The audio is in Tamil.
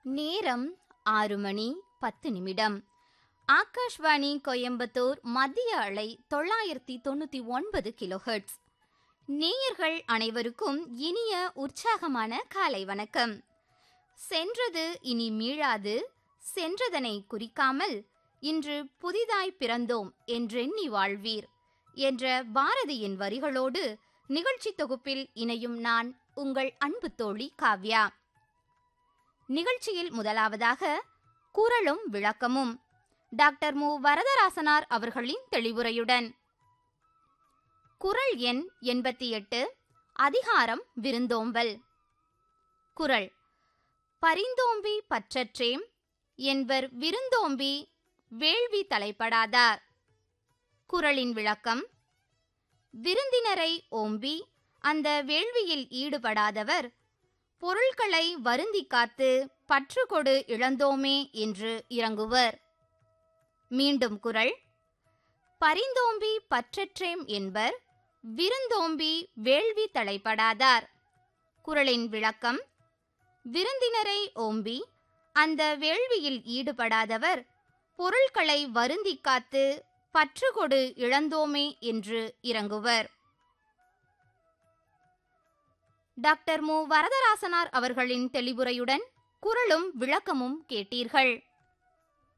நேரம் ஆறு மணி பத்து நிமிடம் ஆகாஷ்வாணி கோயம்புத்தூர் மத்திய அலை தொள்ளாயிரத்தி தொண்ணூத்தி ஒன்பது கிலோஹெர்ட்ஸ் நேயர்கள் அனைவருக்கும் இனிய உற்சாகமான காலை வணக்கம் சென்றது இனி மீளாது சென்றதனை குறிக்காமல் இன்று புதிதாய் பிறந்தோம் என்றெண்ணி வாழ்வீர் என்ற பாரதியின் வரிகளோடு நிகழ்ச்சி தொகுப்பில் இணையும் நான் உங்கள் அன்பு தோழி காவ்யா நிகழ்ச்சியில் முதலாவதாக குரலும் விளக்கமும் டாக்டர் மு வரதராசனார் அவர்களின் தெளிவுரையுடன் குரல் எண் எண்பத்தி எட்டு அதிகாரம் விருந்தோம்பல் குரல் பரிந்தோம்பி பற்றற்றேம் என்பர் விருந்தோம்பி வேள்வி தலைப்படாதார் குரலின் விளக்கம் விருந்தினரை ஓம்பி அந்த வேள்வியில் ஈடுபடாதவர் பொருட்களை வருந்தி காத்து பற்றுகொடு இழந்தோமே என்று இறங்குவர் மீண்டும் குரல் பரிந்தோம்பி பற்றற்றேம் என்பர் விருந்தோம்பி வேள்வி தலைப்படாதார் குரலின் விளக்கம் விருந்தினரை ஓம்பி அந்த வேள்வியில் ஈடுபடாதவர் பொருட்களை வருந்தி காத்து பற்றுகொடு இழந்தோமே என்று இறங்குவர் டாக்டர் மு வரதராசனார் அவர்களின் தெளிவுரையுடன் குரலும் விளக்கமும் கேட்டீர்கள்